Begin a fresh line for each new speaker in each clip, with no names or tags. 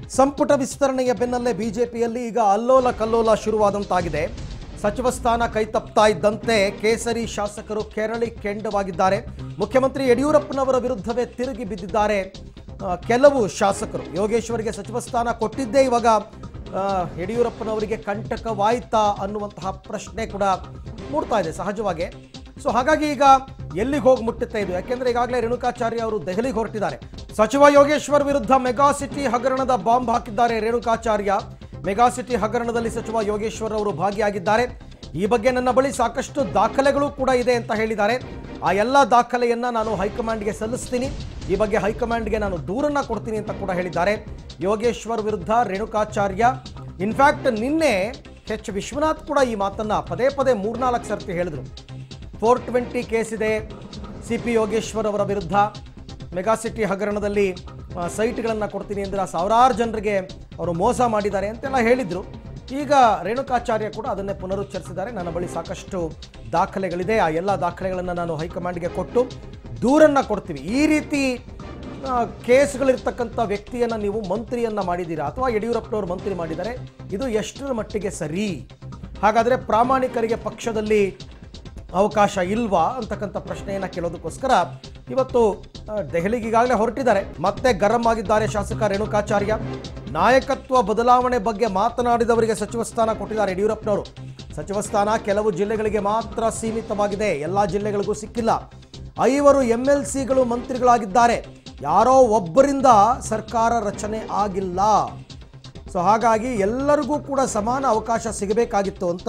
ಸಂಪುಟ ವಿಸ್ತರಣೆಯ ಬೆನ್ನಲ್ಲೇ ಬಿಜೆಪಿಯಲ್ಲಿ ಈಗ ಅಲ್ಲೋಲ ಕಲ್ಲೋಲ ಶುರುವಾದಂತಾಗಿದೆ ಸಚಿವ ಸ್ಥಾನ ಕೈತಪ್ತಾ ಇದ್ದಂತೆ ಕೇಸರಿ ಶಾಸಕರು ಕೆರಳಿ ಕೆಂಡವಾಗಿದ್ದಾರೆ ಮುಖ್ಯಮಂತ್ರಿ ಯಡಿಯೂರಪ್ಪನವರ ವಿರುದ್ಧವೇ ತಿರುಗಿ ಬಿದ್ದಿದ್ದಾರೆ ಆ, ಕೆಲವು ಶಾಸಕರು ಯೋಗೇಶ್ವರಿಗೆ ಸಚಿವ ಸ್ಥಾನ ಕೊಟ್ಟಿದ್ದೇ ಇವಾಗ ಆ, ಯಡಿಯೂರಪ್ಪನವರಿಗೆ ಕಂಟಕವಾಯ್ತಾ ಅನ್ನುವಂತಹ ಪ್ರಶ್ನೆ ಕೂಡ ಮೂಡ್ತಾ ಇದೆ ಸಹಜವಾಗಿ ಸೊ ಹಾಗಾಗಿ ಈಗ ಎಲ್ಲಿಗೆ ಹೋಗಿ ಮುಟ್ಟುತ್ತೆ ಇದು ಯಾಕೆಂದ್ರೆ ಈಗಾಗಲೇ ರೇಣುಕಾಚಾರ್ಯ ಅವರು ದೆಹಲಿಗೆ ಹೊರಟಿದ್ದಾರೆ ಸಚಿವ ಯೋಗೇಶ್ವರ್ ವಿರುದ್ಧ ಮೆಗಾ ಸಿಟಿ ಹಗರಣದ ಬಾಂಬ್ ಹಾಕಿದ್ದಾರೆ ರೇಣುಕಾಚಾರ್ಯ ಮೆಗಾ ಸಿಟಿ ಹಗರಣದಲ್ಲಿ ಸಚಿವ ಯೋಗೇಶ್ವರ್ ಅವರು ಭಾಗಿಯಾಗಿದ್ದಾರೆ ಈ ಬಗ್ಗೆ ನನ್ನ ಬಳಿ ಸಾಕಷ್ಟು ದಾಖಲೆಗಳು ಕೂಡ ಇದೆ ಅಂತ ಹೇಳಿದ್ದಾರೆ ಆ ಎಲ್ಲ ದಾಖಲೆಯನ್ನ ನಾನು ಹೈಕಮಾಂಡ್ಗೆ ಸಲ್ಲಿಸ್ತೀನಿ ಈ ಬಗ್ಗೆ ಹೈಕಮಾಂಡ್ಗೆ ನಾನು ದೂರನ್ನ ಕೊಡ್ತೀನಿ ಅಂತ ಕೂಡ ಹೇಳಿದ್ದಾರೆ ಯೋಗೇಶ್ವರ್ ವಿರುದ್ಧ ರೇಣುಕಾಚಾರ್ಯ ಇನ್ಫ್ಯಾಕ್ಟ್ ನಿನ್ನೆ ಎಚ್ ವಿಶ್ವನಾಥ್ ಕೂಡ ಈ ಮಾತನ್ನ ಪದೇ ಪದೇ ಮೂರ್ನಾಲ್ಕು ಸರ್ತಿ ಹೇಳಿದ್ರು ಫೋರ್ ಟ್ವೆಂಟಿ ಕೇಸ್ ಇದೆ ಸಿ ಪಿ ಯೋಗೇಶ್ವರ್ ಅವರ ವಿರುದ್ಧ ಮೆಗಾಸಿಟಿ ಹಗರಣದಲ್ಲಿ ಸೈಟ್ಗಳನ್ನು ಕೊಡ್ತೀನಿ ಅಂದ್ರೆ ಆ ಸಾವಿರಾರು ಜನರಿಗೆ ಅವರು ಮೋಸ ಮಾಡಿದ್ದಾರೆ ಅಂತೆಲ್ಲ ಹೇಳಿದರು ಈಗ ರೇಣುಕಾಚಾರ್ಯ ಕೂಡ ಅದನ್ನೇ ಪುನರುಚ್ಚರಿಸಿದ್ದಾರೆ ನನ್ನ ಬಳಿ ಸಾಕಷ್ಟು ದಾಖಲೆಗಳಿದೆ ಆ ಎಲ್ಲ ದಾಖಲೆಗಳನ್ನು ನಾನು ಹೈಕಮಾಂಡ್ಗೆ ಕೊಟ್ಟು ದೂರನ್ನು ಕೊಡ್ತೀವಿ ಈ ರೀತಿ ಆ, ಕೇಸ್ಗಳಿರ್ತಕ್ಕಂಥ ವ್ಯಕ್ತಿಯನ್ನು ನೀವು ಮಂತ್ರಿಯನ್ನ ಮಾಡಿದ್ದೀರಾ ಅಥವಾ ಯಡಿಯೂರಪ್ಪನವರು ಮಂತ್ರಿ ಮಾಡಿದ್ದಾರೆ ಇದು ಎಷ್ಟರ ಮಟ್ಟಿಗೆ ಸರಿ ಹಾಗಾದರೆ ಪ್ರಾಮಾಣಿಕರಿಗೆ ಪಕ್ಷದಲ್ಲಿ ಅವಕಾಶ ಇಲ್ವಾ ಅಂತಕ್ಕಂಥ ಪ್ರಶ್ನೆಯನ್ನು ಕೇಳೋದಕ್ಕೋಸ್ಕರ ಇವತ್ತು ಆ, ದೆಹಲಿಗೆ ಈಗಾಗಲೇ ಹೊರಟಿದ್ದಾರೆ ಮತ್ತೆ ಗರಂ ಆಗಿದ್ದಾರೆ ಶಾಸಕ ರೇಣುಕಾಚಾರ್ಯ ನಾಯಕತ್ವ ಬದಲಾವಣೆ ಬಗ್ಗೆ ಮಾತನಾಡಿದವರಿಗೆ ಸಚಿವ ಸ್ಥಾನ ಕೊಟ್ಟಿದ್ದಾರೆ ಯಡಿಯೂರಪ್ಪನವರು ಸಚಿವ ಸ್ಥಾನ ಕೆಲವು ಜಿಲ್ಲೆಗಳಿಗೆ ಮಾತ್ರ ಸೀಮಿತವಾಗಿದೆ ಎಲ್ಲ ಜಿಲ್ಲೆಗಳಿಗೂ ಸಿಕ್ಕಿಲ್ಲ ಐವರು ಎಂ ಎಲ್ ಸಿಗಳು ಮಂತ್ರಿಗಳಾಗಿದ್ದಾರೆ ಯಾರೋ ಒಬ್ಬರಿಂದ ಸರ್ಕಾರ ರಚನೆ ಆಗಿಲ್ಲ ಸೊ ಹಾಗಾಗಿ ಎಲ್ಲರಿಗೂ ಕೂಡ ಸಮಾನ ಅವಕಾಶ ಸಿಗಬೇಕಾಗಿತ್ತು ಅಂತ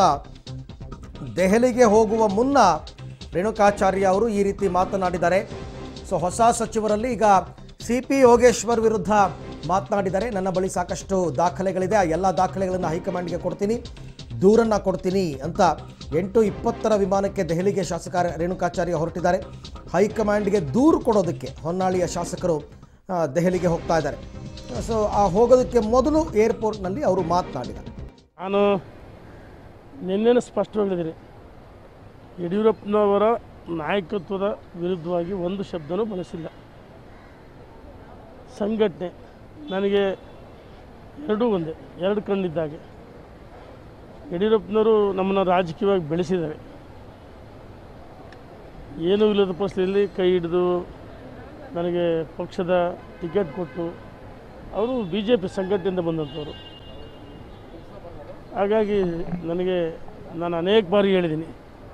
ದೆಹಲಿಗೆ ಹೋಗುವ ಮುನ್ನ ರೇಣುಕಾಚಾರ್ಯ ಅವರು ಈ ರೀತಿ ಮಾತನಾಡಿದ್ದಾರೆ ಸೊ ಹೊಸ ಸಚಿವರಲ್ಲಿ ಈಗ ಸಿ ಪಿ ಯೋಗೇಶ್ವರ್ ವಿರುದ್ಧ ಮಾತನಾಡಿದ್ದಾರೆ ನನ್ನ ಬಳಿ ಸಾಕಷ್ಟು ದಾಖಲೆಗಳಿದೆ ಆ ಎಲ್ಲ ದಾಖಲೆಗಳನ್ನು ಹೈಕಮಾಂಡ್ಗೆ ಕೊಡ್ತೀನಿ ದೂರನ್ನು ಕೊಡ್ತೀನಿ ಅಂತ ಎಂಟು ಇಪ್ಪತ್ತರ ವಿಮಾನಕ್ಕೆ ದೆಹಲಿಗೆ ಶಾಸಕ ರೇಣುಕಾಚಾರ್ಯ ಹೊರಟಿದ್ದಾರೆ ಹೈಕಮಾಂಡ್ಗೆ ದೂರು ಕೊಡೋದಕ್ಕೆ ಹೊನ್ನಾಳಿಯ ಶಾಸಕರು ಆ, ದೆಹಲಿಗೆ ಹೋಗ್ತಾ ಇದ್ದಾರೆ ಸೊ ಆ ಹೋಗೋದಕ್ಕೆ ಮೊದಲು ಏರ್ಪೋರ್ಟ್ನಲ್ಲಿ ಅವರು ಮಾತನಾಡಿದ್ದಾರೆ
ನಾನು ನಿನ್ನೆನೇ ಸ್ಪಷ್ಟವಾಗಿ ಹೇಳಿದ್ದೀನಿ ಯಡಿಯೂರಪ್ಪನವರ ನಾಯಕತ್ವದ ವಿರುದ್ಧವಾಗಿ ಒಂದು ಶಬ್ದನೂ ಬಳಸಿಲ್ಲ ಸಂಘಟನೆ ನನಗೆ ಎರಡೂ ಒಂದೇ ಎರಡು ಕಣ್ಣಿದ್ದಾಗೆ ಯಡಿಯೂರಪ್ಪನವರು ನಮ್ಮನ್ನು ರಾಜಕೀಯವಾಗಿ ಬೆಳೆಸಿದ್ದಾರೆ ಏನೂ ಇಲ್ಲದ ಪರಿಸ್ಥಿತಿಯಲ್ಲಿ ಕೈ ಹಿಡಿದು ನನಗೆ ಪಕ್ಷದ ಟಿಕೆಟ್ ಕೊಟ್ಟು ಅವರು ಬಿ ಜೆ ಪಿ ಸಂಘಟನೆಯಿಂದ ಬಂದಂಥವ್ರು ಹಾಗಾಗಿ ನನಗೆ ನಾನು ಅನೇಕ ಬಾರಿ ಹೇಳಿದ್ದೀನಿ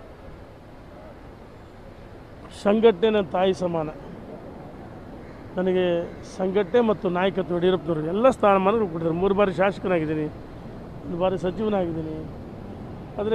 ಸಂಘಟನೆ ನನ್ನ ತಾಯಿ ಸಮಾನ ನನಗೆ ಸಂಘಟನೆ ಮತ್ತು ನಾಯಕತ್ವ ಯಡಿಯೂರಪ್ಪನವರು ಎಲ್ಲ ಸ್ಥಾನಮಾನಗಳು ಕೊಟ್ಟಿದ್ದಾರೆ ಮೂರು ಬಾರಿ ಶಾಸಕನಾಗಿದ್ದೀನಿ ಒಂದು ಬಾರಿ ಸಚಿವನಾಗಿದ್ದೀನಿ ಆದರೆ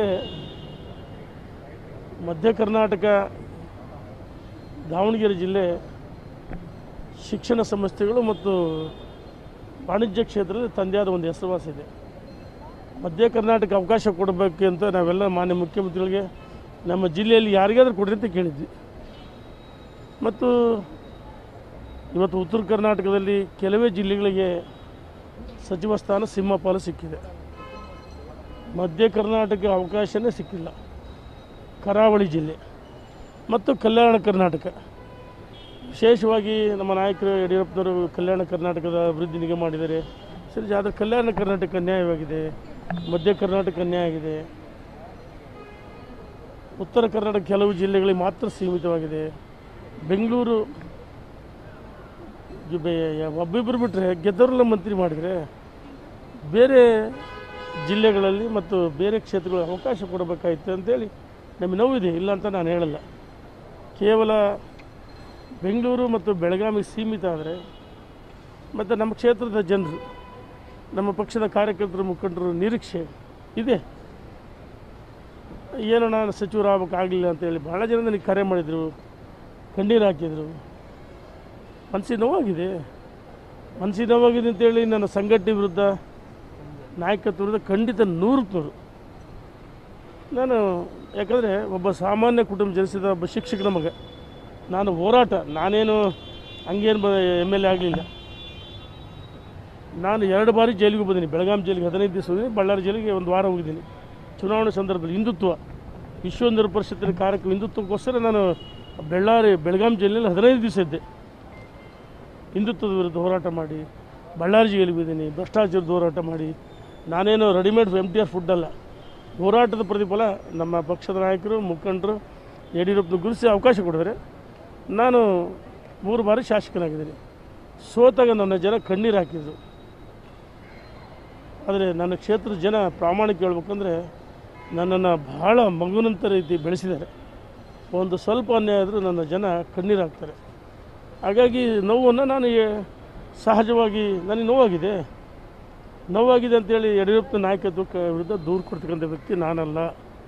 ಮಧ್ಯ ಕರ್ನಾಟಕ ದಾವಣಗೆರೆ ಜಿಲ್ಲೆ ಶಿಕ್ಷಣ ಸಂಸ್ಥೆಗಳು ಮತ್ತು ವಾಣಿಜ್ಯ ಕ್ಷೇತ್ರದಲ್ಲಿ ತಂದೆಯಾದ ಒಂದು ಹೆಸರುವಾಸಿ ಇದೆ ಮಧ್ಯ ಕರ್ನಾಟಕ ಅವಕಾಶ ಕೊಡಬೇಕು ಅಂತ ನಾವೆಲ್ಲ ಮಾನ್ಯ ಮುಖ್ಯಮಂತ್ರಿಗಳಿಗೆ ನಮ್ಮ ಜಿಲ್ಲೆಯಲ್ಲಿ ಯಾರಿಗಾದ್ರೂ ಕೊಡ್ರಿ ಅಂತ ಕೇಳಿದ್ವಿ ಮತ್ತು ಇವತ್ತು ಉತ್ತರ ಕರ್ನಾಟಕದಲ್ಲಿ ಕೆಲವೇ ಜಿಲ್ಲೆಗಳಿಗೆ ಸಚಿವ ಸ್ಥಾನ ಸಿಂಹಪಾಲು ಸಿಕ್ಕಿದೆ ಮಧ್ಯ ಕರ್ನಾಟಕ ಅವಕಾಶನೇ ಸಿಕ್ಕಿಲ್ಲ ಕರಾವಳಿ ಜಿಲ್ಲೆ ಮತ್ತು ಕಲ್ಯಾಣ ಕರ್ನಾಟಕ ವಿಶೇಷವಾಗಿ ನಮ್ಮ ನಾಯಕರು ಯಡಿಯೂರಪ್ಪನವರು ಕಲ್ಯಾಣ ಕರ್ನಾಟಕದ ಅಭಿವೃದ್ಧಿ ನಿಗಮ ಮಾಡಿದ್ದಾರೆ ಸರಿ ಆದರೆ ಕಲ್ಯಾಣ ಕರ್ನಾಟಕ ಅನ್ಯಾಯವಾಗಿದೆ ಮಧ್ಯ ಕರ್ನಾಟಕ ಅನ್ಯಾಯ ಆಗಿದೆ ಉತ್ತರ ಕರ್ನಾಟಕ ಕೆಲವು ಜಿಲ್ಲೆಗಳಿಗೆ ಮಾತ್ರ ಸೀಮಿತವಾಗಿದೆ ಬೆಂಗಳೂರು ಜು- ಬೆ- ಒಬ್ಬಿಬ್ಬರು ಬಿಟ್ಟರೆ ಗೆದ್ದವ್ರನ್ನ ಮಂತ್ರಿ ಮಾಡಿದರೆ ಬೇರೆ ಜಿಲ್ಲೆಗಳಲ್ಲಿ ಮತ್ತು ಬೇರೆ ಕ್ಷೇತ್ರಗಳು ಅವಕಾಶ ಕೊಡಬೇಕಾಯಿತು ಅಂತೇಳಿ ನಮಗೆ ನೋವಿದೆ ಇಲ್ಲ ಅಂತ ನಾನು ಹೇಳಲ್ಲ ಕೇವಲ ಬೆಂಗಳೂರು ಮತ್ತು ಬೆಳಗಾವಿ ಸೀಮಿತ ಆದರೆ ಮತ್ತು ನಮ್ಮ ಕ್ಷೇತ್ರದ ಜನರು ನಮ್ಮ ಪಕ್ಷದ ಕಾರ್ಯಕರ್ತರು ಮುಖಂಡರು ನಿರೀಕ್ಷೆ ಇದೆ ಏನೋ ನಾನು ಸಚಿವರಾಗಬೇಕಾಗಲಿಲ್ಲ ಅಂತೇಳಿ ಭಾಳ ಜನ ನನಗೆ ಕರೆ ಮಾಡಿದರು ಕಣ್ಣೀರು ಹಾಕಿದರು ಮನಸ್ಸಿಗೆ ನೋವಾಗಿದೆ ಮನಸ್ಸಿಗೆ ನೋವಾಗಿದೆ ಅಂತೇಳಿ ನನ್ನ ಸಂಘಟನೆ ವಿರುದ್ಧ ನಾಯಕತ್ವ ವಿರುದ್ಧ ಖಂಡಿತ ನೂರಕ್ಕೆ ನೂರು ನಾನು ಯಾಕಂದರೆ ಒಬ್ಬ ಸಾಮಾನ್ಯ ಕುಟುಂಬ ಜನಿಸಿದ ಒಬ್ಬ ಶಿಕ್ಷಕನ ಮಗ ನಾನು ಹೋರಾಟ ನಾನೇನು ಹಂಗೇನು ಬ ಎಮ್ ಎಲ್ ಎ ಆಗಲಿಲ್ಲ ನಾನು ಎರಡು ಬಾರಿ ಜೈಲಿಗೆ ಬಂದೀನಿ ಬೆಳಗಾಂ ಜೈಲಿಗೆ ಹದಿನೈದು ದಿವಸ ಹೋಗಿದ್ದೀನಿ ಬಳ್ಳಾರಿ ಜೈಲಿಗೆ ಒಂದು ವಾರ ಹೋಗಿದ್ದೀನಿ ಚುನಾವಣೆ ಸಂದರ್ಭದಲ್ಲಿ ಹಿಂದುತ್ವ ವಿಶ್ವ ಹಿಂದೂ ಪರಿಷತ್ತಿನ ಕಾರ್ಯಕ್ರಮ ಹಿಂದುತ್ವಕ್ಕೋಸ್ಕರ ನಾನು ಬೆಳ್ಳಾರಿ ಬೆಳಗಾಂ ಜೈಲಿನಲ್ಲಿ ಹದಿನೈದು ದಿವಸ ಇದ್ದೆ ಹಿಂದುತ್ವದ ವಿರುದ್ಧ ಹೋರಾಟ ಮಾಡಿ ಬಳ್ಳಾರಿ ಜೈಲಿಗೆ ಬಿದ್ದೀನಿ ಭ್ರಷ್ಟಾಚಾರದ ಹೋರಾಟ ಮಾಡಿ ನಾನೇನು readymade M T R food ಅಲ್ಲ ಹೋರಾಟದ ಪ್ರತಿಫಲ ನಮ್ಮ ಪಕ್ಷದ ನಾಯಕರು ಮುಖಂಡರು ಯಡಿಯೂರಪ್ಪನ ಗುರುಸಿ ಅವಕಾಶ ಕೊಡಿದ್ರೆ ನಾನು ಮೂರು ಬಾರಿ ಶಾಸಕನಾಗಿದ್ದೀನಿ ಸೋತಾಗ ನನ್ನ ಜನ ಕಣ್ಣೀರು ಹಾಕಿದ್ರು ಆದರೆ ನನ್ನ ಕ್ಷೇತ್ರದ ಜನ ಪ್ರಾಮಾಣಿಕ ಹೇಳ್ಬೇಕಂದ್ರೆ ನನ್ನನ್ನು ಬಹಳ ಮಗುನಂತ ರೀತಿ ಬೆಳೆಸಿದ್ದಾರೆ ಒಂದು ಸ್ವಲ್ಪ ಅನ್ಯಾಯ ಆದರೂ ನನ್ನ ಜನ ಕಣ್ಣೀರು ಹಾಕ್ತಾರೆ ಹಾಗಾಗಿ ನೋವನ್ನು ನಾನು ಏ- ಸಹಜವಾಗಿ ನನಗೆ ನೋವಾಗಿದೆ ನೋವಾಗಿದೆ ಅಂತೇಳಿ ಯಡಿಯೂರಪ್ಪ ನಾಯಕತ್ವಕ್ಕೆ ವಿರುದ್ಧ ದೂರು ಕೊಡ್ತಕ್ಕಂಥ ವ್ಯಕ್ತಿ ನಾನಲ್ಲ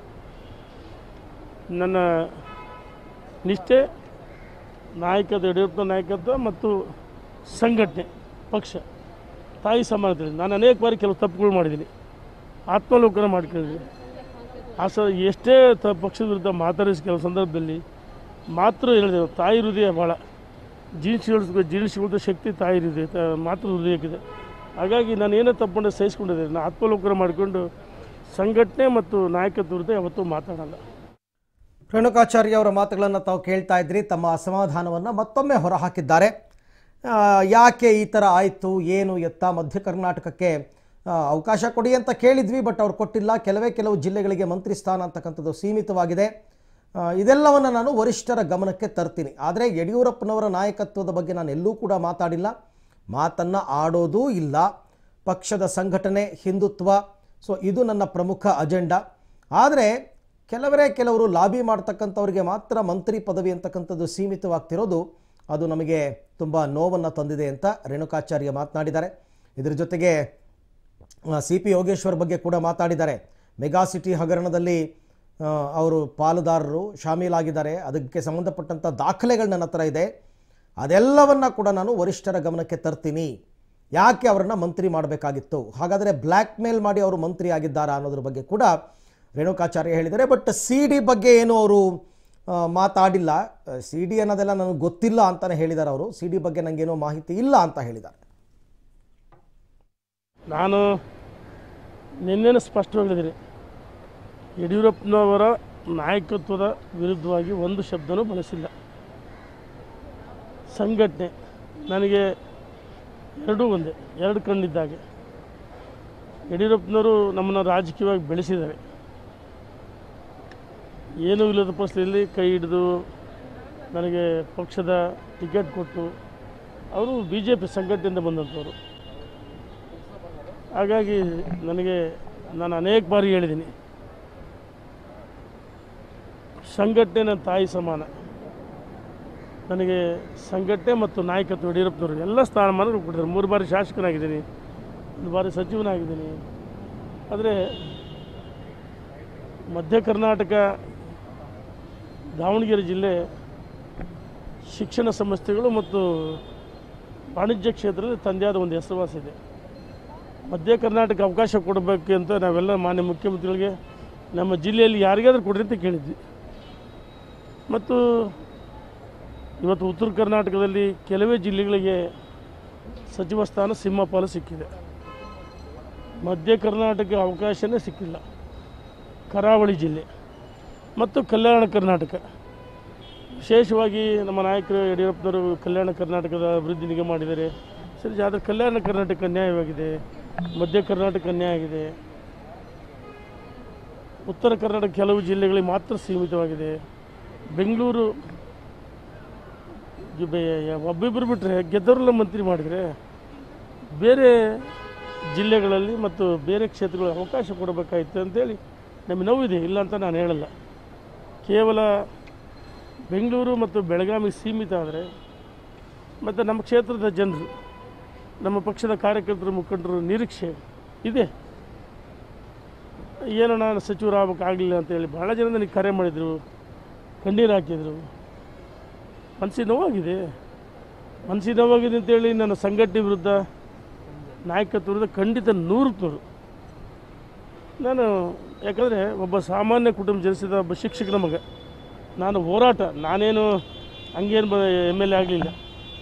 ನನ್ನ ನಿಷ್ಠೆ ನಾಯಕತ್ವ ಯಡಿಯೂರಪ್ಪ ನಾಯಕತ್ವ ಮತ್ತು ಸಂಘಟನೆ ಪಕ್ಷ ತಾಯಿ ಸಮಾನತೆ ನಾನು ಅನೇಕ ಬಾರಿ ಕೆಲವು ತಪ್ಪುಗಳು ಮಾಡಿದ್ದೀನಿ ಆತ್ಮಾವಲೋಕನ ಮಾಡ್ಕೊಂಡಿದ್ದೀನಿ ಆ ಸ ಎಷ್ಟೇ ತ ಪಕ್ಷದ ವಿರುದ್ಧ ಮಾತಾಡಿಸಿ ಕೆಲವು ಸಂದರ್ಭದಲ್ಲಿ ಮಾತೃ ಹೇಳಿದೆ ತಾಯಿ ಹೃದಯ ಭಾಳ ಜೀರ್ಣಿಸಿಕೊಳ್ಳ ಜೀರ್ಣಿಸಿಕೊಳ್ಳೋ ಶಕ್ತಿ ತಾಯಿ ಹೃದಯ ತ ಮಾತೃ ಹೃದಯಕ್ಕಿದೆ ಹಾಗಾಗಿ ನಾನು ಏನೇ ತಪ್ಪು ಸಹಿಸ್ಕೊಂಡಿದ್ದೆ ನಾನು ಆತ್ಮಾವಲೋಕನ ಮಾಡಿಕೊಂಡು ಸಂಘಟನೆ ಮತ್ತು ನಾಯಕತ್ವ ವಿರುದ್ಧ ಯಾವತ್ತೂ ಮಾತಾಡಲ್ಲ
ರೇಣುಕಾಚಾರ್ಯ ಅವರ ಮಾತುಗಳನ್ನು ತಾವು ಕೇಳ್ತಾ ಇದ್ರಿ ತಮ್ಮ ಅಸಮಾಧಾನವನ್ನು ಮತ್ತೊಮ್ಮೆ ಹೊರಹಾಕಿದ್ದಾರೆ ಆ, ಯಾಕೆ ಈ ಥರ ಆಯಿತು ಏನು ಎತ್ತ ಮಧ್ಯ ಕರ್ನಾಟಕಕ್ಕೆ ಆ, ಅವಕಾಶ ಕೊಡಿ ಅಂತ ಕೇಳಿದ್ವಿ ಬಟ್ ಅವ್ರು ಕೊಟ್ಟಿಲ್ಲ ಕೆಲವೇ ಕೆಲವು ಜಿಲ್ಲೆಗಳಿಗೆ ಮಂತ್ರಿ ಸ್ಥಾನ ಅಂತಕ್ಕಂಥದ್ದು ಸೀಮಿತವಾಗಿದೆ ಆ, ಇದೆಲ್ಲವನ್ನು ನಾನು ವರಿಷ್ಠರ ಗಮನಕ್ಕೆ ತರ್ತೀನಿ ಆದರೆ ಯಡಿಯೂರಪ್ಪನವರ ನಾಯಕತ್ವದ ಬಗ್ಗೆ ನಾನು ಎಲ್ಲೂ ಕೂಡ ಮಾತಾಡಿಲ್ಲ ಮಾತನ್ನು ಆಡೋದೂ ಇಲ್ಲ ಪಕ್ಷದ ಸಂಘಟನೆ ಹಿಂದುತ್ವ ಸೊ ಇದು ನನ್ನ ಪ್ರಮುಖ ಅಜೆಂಡಾ ಆದರೆ ಕೆಲವರೇ ಕೆಲವರು ಲಾಬಿ ಮಾಡ್ತಕ್ಕಂಥವ್ರಿಗೆ ಮಾತ್ರ ಮಂತ್ರಿ ಪದವಿ ಅಂತಕ್ಕಂಥದ್ದು ಸೀಮಿತವಾಗ್ತಿರೋದು ಅದು ನಮಗೆ ತುಂಬ ನೋವನ್ನು ತಂದಿದೆ ಅಂತ ರೇಣುಕಾಚಾರ್ಯ ಮಾತನಾಡಿದ್ದಾರೆ ಇದರ ಜೊತೆಗೆ ಸಿ ಪಿ ಯೋಗೇಶ್ವರ್ ಬಗ್ಗೆ ಕೂಡ ಮಾತಾಡಿದ್ದಾರೆ ಮೆಗಾ ಸಿಟಿ ಹಗರಣದಲ್ಲಿ ಆ, ಅವರು ಪಾಲುದಾರರು ಶಾಮೀಲಾಗಿದ್ದಾರೆ ಅದಕ್ಕೆ ಸಂಬಂಧಪಟ್ಟಂಥ ದಾಖಲೆಗಳು ನನ್ನ ಹತ್ರ ಇದೆ ಅದೆಲ್ಲವನ್ನ ಕೂಡ ನಾನು ವರಿಷ್ಠರ ಗಮನಕ್ಕೆ ತರ್ತೀನಿ ಯಾಕೆ ಅವರನ್ನು ಮಂತ್ರಿ ಮಾಡಬೇಕಾಗಿತ್ತು ಹಾಗಾದರೆ ಬ್ಲ್ಯಾಕ್ ಮೇಲ್ ಮಾಡಿ ಅವರು ಮಂತ್ರಿ ಆಗಿದ್ದಾರಾ ಅನ್ನೋದ್ರ ಬಗ್ಗೆ ಕೂಡ ರೇಣುಕಾಚಾರ್ಯ ಹೇಳಿದ್ದಾರೆ ಬಟ್ ಸಿ ಡಿ ಬಗ್ಗೆ ಏನು ಅವರು ಆ, ಮಾತಾಡಿಲ್ಲ ಸಿ ಡಿ ಅನ್ನೋದೆಲ್ಲ ನನಗೆ ಗೊತ್ತಿಲ್ಲ ಅಂತಲೇ ಹೇಳಿದ್ದಾರೆ ಅವರು ಸಿ ಡಿ ಬಗ್ಗೆ ನನಗೇನೋ ಮಾಹಿತಿ ಇಲ್ಲ ಅಂತ ಹೇಳಿದ್ದಾರೆ
ನಾನು ನಿನ್ನೆನೇ ಸ್ಪಷ್ಟವಾಗಿ ಹೇಳಿದ್ದೀನಿ ಯಡಿಯೂರಪ್ಪನವರ ನಾಯಕತ್ವದ ವಿರುದ್ಧವಾಗಿ ಒಂದು ಶಬ್ದನೂ ಬಳಸಿಲ್ಲ ಸಂಘಟನೆ ನನಗೆ ಎರಡೂ ಒಂದೇ ಎರಡು ಕಣ್ಣಿದ್ದಾಗೆ ಯಡಿಯೂರಪ್ಪನವರು ನಮ್ಮನ್ನು ರಾಜಕೀಯವಾಗಿ ಬೆಳೆಸಿದ್ದಾರೆ ಏನೂ ಇಲ್ಲದ ಪರಿಸ್ಥಿತಿಯಲ್ಲಿ ಕೈ ಹಿಡಿದು ನನಗೆ ಪಕ್ಷದ ಟಿಕೆಟ್ ಕೊಟ್ಟು ಅವರು ಬಿ ಜೆ ಪಿ ಸಂಘಟನೆಯಿಂದ ಬಂದಂಥವ್ರು ಹಾಗಾಗಿ ನನಗೆ ನಾನು ಅನೇಕ ಬಾರಿ ಹೇಳಿದ್ದೀನಿ ಸಂಘಟನೆ ನನ್ನ ತಾಯಿ ಸಮಾನ ನನಗೆ ಸಂಘಟನೆ ಮತ್ತು ನಾಯಕತ್ವ ಯಡಿಯೂರಪ್ಪನವರು ಎಲ್ಲ ಸ್ಥಾನಮಾನಗಳು ಕೊಟ್ಟಿದ್ದಾರೆ ಮೂರು ಬಾರಿ ಶಾಸಕನಾಗಿದ್ದೀನಿ ಒಂದು ಬಾರಿ ಸಚಿವನಾಗಿದ್ದೀನಿ ಆದರೆ ಮಧ್ಯ ಕರ್ನಾಟಕ ದಾವಣಗೆರೆ ಜಿಲ್ಲೆ ಶಿಕ್ಷಣ ಸಂಸ್ಥೆಗಳು ಮತ್ತು ವಾಣಿಜ್ಯ ಕ್ಷೇತ್ರದಲ್ಲಿ ತಂದೆಯಾದ ಒಂದು ಹೆಸರುವಾಸಿ ಇದೆ ಮಧ್ಯ ಕರ್ನಾಟಕ ಅವಕಾಶ ಕೊಡಬೇಕು ಅಂತ ನಾವೆಲ್ಲ ಮಾನ್ಯ ಮುಖ್ಯಮಂತ್ರಿಗಳಿಗೆ ನಮ್ಮ ಜಿಲ್ಲೆಯಲ್ಲಿ ಯಾರಿಗಾದ್ರೂ ಕೊಡ್ರಿ ಅಂತ ಕೇಳಿದ್ವಿ ಮತ್ತು ಇವತ್ತು ಉತ್ತರ ಕರ್ನಾಟಕದಲ್ಲಿ ಕೆಲವೇ ಜಿಲ್ಲೆಗಳಿಗೆ ಸಚಿವ ಸ್ಥಾನ ಸಿಂಹಪಾಲು ಸಿಕ್ಕಿದೆ ಮಧ್ಯ ಕರ್ನಾಟಕ ಅವಕಾಶನೇ ಸಿಕ್ಕಿಲ್ಲ ಕರಾವಳಿ ಜಿಲ್ಲೆ ಮತ್ತು ಕಲ್ಯಾಣ ಕರ್ನಾಟಕ ವಿಶೇಷವಾಗಿ ನಮ್ಮ ನಾಯಕರು ಯಡಿಯೂರಪ್ಪನವರು ಕಲ್ಯಾಣ ಕರ್ನಾಟಕದ ಅಭಿವೃದ್ಧಿ ನಿಗಮ ಮಾಡಿದ್ದಾರೆ ಸರಿ ಆದರೆ ಕಲ್ಯಾಣ ಕರ್ನಾಟಕ ಅನ್ಯಾಯವಾಗಿದೆ ಮಧ್ಯ ಕರ್ನಾಟಕ ಅನ್ಯಾಯ ಆಗಿದೆ ಉತ್ತರ ಕರ್ನಾಟಕ ಕೆಲವು ಜಿಲ್ಲೆಗಳಿಗೆ ಮಾತ್ರ ಸೀಮಿತವಾಗಿದೆ ಬೆಂಗಳೂರು ಇದು ಬೆ- ಒಬ್ಬಿಬ್ಬರು ಬಿಟ್ಟರೆ ಗೆದ್ದವರೆಲ್ಲ ಮಂತ್ರಿ ಮಾಡಿದರೆ ಬೇರೆ ಜಿಲ್ಲೆಗಳಲ್ಲಿ ಮತ್ತು ಬೇರೆ ಕ್ಷೇತ್ರಗಳಿಗೆ ಅವಕಾಶ ಕೊಡಬೇಕಾಯಿತು ಅಂತೇಳಿ ನಮಗೆ ನೋವಿದೆ ಇಲ್ಲ ಅಂತ ನಾನು ಹೇಳಲ್ಲ ಕೇವಲ ಬೆಂಗಳೂರು ಮತ್ತು ಬೆಳಗಾವಿ ಸೀಮಿತ ಆದರೆ ಮತ್ತು ನಮ್ಮ ಕ್ಷೇತ್ರದ ಜನರು ನಮ್ಮ ಪಕ್ಷದ ಕಾರ್ಯಕರ್ತರು ಮುಖಂಡರು ನಿರೀಕ್ಷೆ ಇದೆ ಏನೋ ನಾನು ಸಚಿವರಾಗಬೇಕಾಗಲಿಲ್ಲ ಅಂತೇಳಿ ಭಾಳ ಜನ ನನಗೆ ಕರೆ ಮಾಡಿದರು ಕಣ್ಣೀರು ಹಾಕಿದರು ಮನಸ್ಸಿಗೆ ನೋವಾಗಿದೆ ಮನಸ್ಸಿಗೆ ನೋವಾಗಿದೆ ಅಂತೇಳಿ ನನ್ನ ಸಂಘಟನೆ ವಿರುದ್ಧ ನಾಯಕತ್ವ ವಿರುದ್ಧ ಖಂಡಿತ ನೂರಕ್ಕೆ ನೂರು ನಾನು ಯಾಕಂದರೆ ಒಬ್ಬ ಸಾಮಾನ್ಯ ಕುಟುಂಬ ಜನಿಸಿದ ಒಬ್ಬ ಶಿಕ್ಷಕನ ಮಗ ನಾನು ಹೋರಾಟ ನಾನೇನು ಹಂಗೇನು ಬ ಎಮ್ ಎಲ್ ಎ ಆಗಲಿಲ್ಲ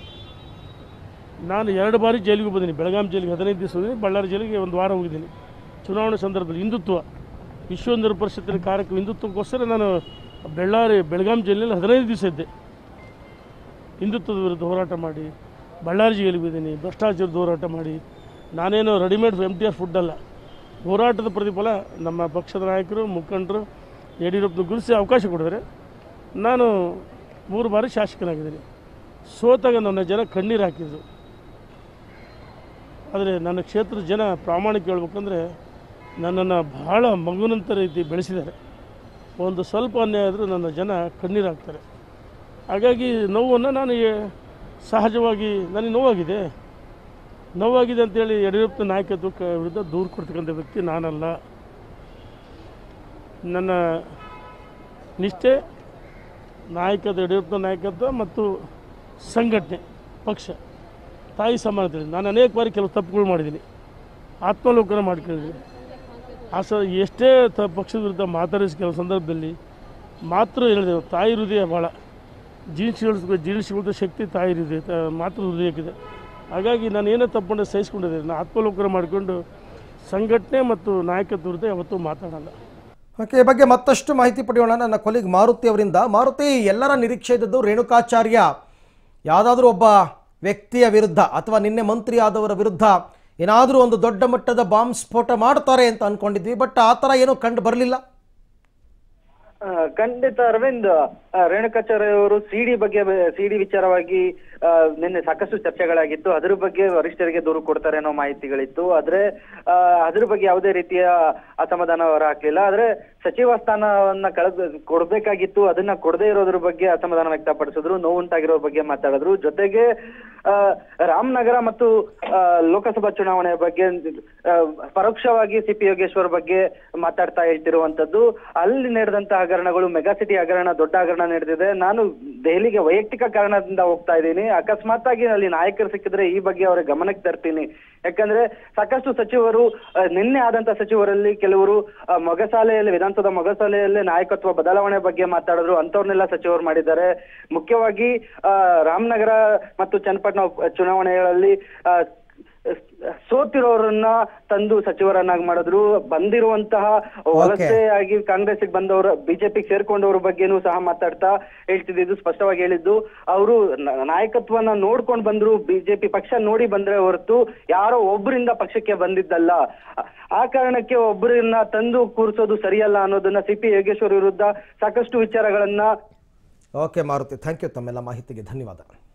ನಾನು ಎರಡು ಬಾರಿ ಜೈಲಿಗೆ ಬಂದೀನಿ ಬೆಳಗಾಂ ಜೈಲಿಗೆ ಹದಿನೈದು ದಿವಸ ಹೋಗಿದ್ದೀನಿ ಬಳ್ಳಾರಿ ಜೈಲಿಗೆ ಒಂದು ವಾರ ಹೋಗಿದ್ದೀನಿ ಚುನಾವಣೆ ಸಂದರ್ಭದಲ್ಲಿ ಹಿಂದುತ್ವ ವಿಶ್ವ ಹಿಂದೂ ಪರಿಷತ್ತಿನ ಕಾರ್ಯಕ್ರಮ ಹಿಂದುತ್ವಕ್ಕೋಸ್ಕರ ನಾನು ಬೆಳ್ಳಾರಿ ಬೆಳಗಾಂ ಜೈಲಿನಲ್ಲಿ ಹದಿನೈದು ದಿವಸ ಇದ್ದೆ ಹಿಂದುತ್ವದ ವಿರುದ್ಧ ಹೋರಾಟ ಮಾಡಿ ಬಳ್ಳಾರಿ ಜೈಲಿಗೆ ಬಿದ್ದೀನಿ ಭ್ರಷ್ಟಾಚಾರದ ಹೋರಾಟ ಮಾಡಿ ನಾನೇನು readymade M T R food ಅಲ್ಲ ಹೋರಾಟದ ಪ್ರತಿಫಲ ನಮ್ಮ ಪಕ್ಷದ ನಾಯಕರು ಮುಖಂಡರು ಯಡಿಯೂರಪ್ಪನ ಗುರುಸಿ ಅವಕಾಶ ಕೊಡಿದ್ರೆ ನಾನು ಮೂರು ಬಾರಿ ಶಾಸಕನಾಗಿದ್ದೀನಿ ಸೋತಾಗ ನನ್ನ ಜನ ಕಣ್ಣೀರು ಹಾಕಿದ್ರು ಆದರೆ ನನ್ನ ಕ್ಷೇತ್ರದ ಜನ ಪ್ರಾಮಾಣಿಕ ಹೇಳ್ಬೇಕಂದ್ರೆ ನನ್ನನ್ನು ಬಹಳ ಮಗುನಂತ ರೀತಿ ಬೆಳೆಸಿದ್ದಾರೆ ಒಂದು ಸ್ವಲ್ಪ ಅನ್ಯಾಯ ಆದರೂ ನನ್ನ ಜನ ಕಣ್ಣೀರು ಹಾಕ್ತಾರೆ ಹಾಗಾಗಿ ನೋವನ್ನು ನಾನು ಏ- ಸಹಜವಾಗಿ ನನಗೆ ನೋವಾಗಿದೆ ನೋವಾಗಿದೆ ಅಂತೇಳಿ ಯಡಿಯೂರಪ್ಪ ನಾಯಕತ್ವಕ್ಕೆ ವಿರುದ್ಧ ದೂರು ಕೊಡ್ತಕ್ಕಂಥ ವ್ಯಕ್ತಿ ನಾನಲ್ಲ ನನ್ನ ನಿಷ್ಠೆ ನಾಯಕತ್ವ ಯಡಿಯೂರಪ್ಪ ನಾಯಕತ್ವ ಮತ್ತು ಸಂಘಟನೆ ಪಕ್ಷ ತಾಯಿ ಸಮಾನತೆ ನಾನು ಅನೇಕ ಬಾರಿ ಕೆಲವು ತಪ್ಪುಗಳು ಮಾಡಿದ್ದೀನಿ ಆತ್ಮಾವಲೋಕನ ಮಾಡ್ಕೊಂಡಿದ್ದೀನಿ ಆ ಸ ಎಷ್ಟೇ ತ ಪಕ್ಷದ ವಿರುದ್ಧ ಮಾತಾಡಿಸಿ ಕೆಲವು ಸಂದರ್ಭದಲ್ಲಿ ಮಾತೃ ಹೇಳಿದೆ ತಾಯಿ ಹೃದಯ ಭಾಳ ಜೀರ್ಣಿಸಿಕೊಳ್ಳ ಜೀರ್ಣಿಸಿಕೊಳ್ಳೋ ಶಕ್ತಿ ತಾಯಿ ಹೃದಯ ತ- ಮಾತೃ ಹೃದಯಕ್ಕಿದೆ ಹಾಗಾಗಿ ನಾನು ಏನೇ ತಪ್ಪು ಸಹಿಸ್ಕೊಂಡಿದ್ದೆ ನಾನು ಆತ್ಮಾವಲೋಕನ ಮಾಡಿಕೊಂಡು ಸಂಘಟನೆ ಮತ್ತು ನಾಯಕತ್ವ ವಿರುದ್ಧ ಯಾವತ್ತೂ ಮಾತಾಡಲ್ಲ
ಓಕೆ ಈ ಬಗ್ಗೆ ಮತ್ತಷ್ಟು ಮಾಹಿತಿ ಪಡೆಯೋಣ ನನ್ನ ಕೊಲಿಗ್ ಮಾರುತಿ ಅವರಿಂದ ಮಾರುತಿ ಎಲ್ಲರ ನಿರೀಕ್ಷೆ ಇದ್ದದ್ದು ರೇಣುಕಾಚಾರ್ಯ ಯಾವುದಾದ್ರೂ ಒಬ್ಬ ವ್ಯಕ್ತಿಯ ವಿರುದ್ಧ ಅಥವಾ ನಿನ್ನೆ ಮಂತ್ರಿ ಆದವರ ವಿರುದ್ಧ ಏನಾದರೂ ಒಂದು ದೊಡ್ಡ ಮಟ್ಟದ ಬಾಂಬ್ ಸ್ಫೋಟ ಮಾಡ್ತಾರೆ ಅಂತ ಅನ್ಕೊಂಡಿದ್ವಿ ಬಟ್ ಆ ಥರ ಏನೂ ಕಂಡು ಬರಲಿಲ್ಲ
ಆ, ಖಂಡಿತ ಅರವಿಂದ್ ಆ, ರೇಣುಕಾಚಾರ್ಯ ಅವರು ಸಿಡಿ ಬಗ್ಗೆ ಸಿಡಿ ವಿಚಾರವಾಗಿ ಆ, ನಿನ್ನೆ ಸಾಕಷ್ಟು ಚರ್ಚೆಗಳಾಗಿತ್ತು ಅದ್ರ ಬಗ್ಗೆ ವರಿಷ್ಠರಿಗೆ ದೂರು ಕೊಡ್ತಾರೆ ಅನ್ನೋ ಮಾಹಿತಿಗಳಿತ್ತು ಆದ್ರೆ ಆ, ಅದ್ರ ಬಗ್ಗೆ ಯಾವುದೇ ರೀತಿಯ ಅಸಮಾಧಾನ ಹೊರ ಹಾಕ್ಲಿಲ್ಲ ಆದ್ರೆ ಸಚಿವ ಸ್ಥಾನವನ್ನ ಕಳೆದ ಕೊಡ್ಬೇಕಾಗಿತ್ತು ಅದನ್ನ ಕೊಡದೇ ಇರೋದ್ರ ಬಗ್ಗೆ ಅಸಮಾಧಾನ ವ್ಯಕ್ತಪಡಿಸಿದ್ರು ನೋವುಂಟಾಗಿರೋ ಬಗ್ಗೆ ಮಾತಾಡಿದ್ರು ಜೊತೆಗೆ ಆ, ರಾಮನಗರ ಮತ್ತು ಆ, ಲೋಕಸಭಾ ಚುನಾವಣೆ ಬಗ್ಗೆ ಆ, ಪರೋಕ್ಷವಾಗಿ ಸಿ ಪಿ ಯೋಗೇಶ್ವರ್ ಬಗ್ಗೆ ಮಾತಾಡ್ತಾ ಹೇಳ್ತಿರುವಂತದ್ದು ಅಲ್ಲಿ ನಡೆದಂತ ಹಗರಣಗಳು ಮೆಗಾಸಿಟಿ ಹಗರಣ ದೊಡ್ಡ ಹಗರಣ ನಡೆದಿದೆ ನಾನು ದೆಹಲಿಗೆ ವೈಯಕ್ತಿಕ ಕಾರಣದಿಂದ ಹೋಗ್ತಾ ಇದ್ದೀನಿ ಅಕಸ್ಮಾತ್ ಆಗಿ ಅಲ್ಲಿ ನಾಯಕರು ಸಿಕ್ಕಿದ್ರೆ ಈ ಬಗ್ಗೆ ಅವರ ಗಮನಕ್ಕೆ ತರ್ತೀನಿ ಯಾಕಂದ್ರೆ ಸಾಕಷ್ಟು ಸಚಿವರು ಆ, ನಿನ್ನೆ ಆದಂತ ಸಚಿವರಲ್ಲಿ ಕೆಲವರು ಆ, ಮೊಗಸಾಲೆಯಲ್ಲಿ ವಿಧಾನಸೌಧ ಮೊಗಸಾಲೆಯಲ್ಲೇ ನಾಯಕತ್ವ ಬದಲಾವಣೆ ಬಗ್ಗೆ ಮಾತಾಡಿದ್ರು ಅಂತವ್ರನ್ನೆಲ್ಲ ಸಚಿವರು ಮಾಡಿದ್ದಾರೆ ಮುಖ್ಯವಾಗಿ ಆ, ರಾಮನಗರ ಮತ್ತು ಚನ್ನಪಟ್ಟಣ ಉಪ- ಚುನಾವಣೆಗಳಲ್ಲಿ ಆ, ಸೋತಿರೋರನ್ನ ತಂದು ಸಚಿವರನ್ನಾಗಿ ಮಾಡಿದ್ರು ಬಂದಿರುವಂತಹ ವಲಸೆಯಾಗಿ ಕಾಂಗ್ರೆಸ್ಗೆ ಬಂದವರು ಬಿಜೆಪಿಗೆ ಸೇರ್ಕೊಂಡವ್ರ ಬಗ್ಗೆನೂ ಸಹ ಮಾತಾಡ್ತಾ ಹೇಳ್ತಿದ್ದು ಸ್ಪಷ್ಟವಾಗಿ ಹೇಳಿದ್ದು ಅವರು ನಾಯಕತ್ವನ ನೋಡ್ಕೊಂಡು ಬಂದ್ರು ಬಿಜೆಪಿ ಪಕ್ಷ ನೋಡಿ ಬಂದ್ರೆ ಹೊರತು ಯಾರೋ ಒಬ್ಬರಿಂದ ಪಕ್ಷಕ್ಕೆ ಬಂದಿದ್ದಲ್ಲ ಆ ಕಾರಣಕ್ಕೆ ಒಬ್ಬರನ್ನ ತಂದು ಕೂರಿಸೋದು ಸರಿಯಲ್ಲ ಅನ್ನೋದನ್ನ ಸಿ ಪಿ ಯೋಗೇಶ್ವರ್ ವಿರುದ್ಧ ಸಾಕಷ್ಟು ವಿಚಾರಗಳನ್ನ
ಓಕೆ ಮಾರುತಿ ಥ್ಯಾಂಕ್ ಯು ತಮ್ಮೆಲ್ಲ ಮಾಹಿತಿಗೆ ಧನ್ಯವಾದ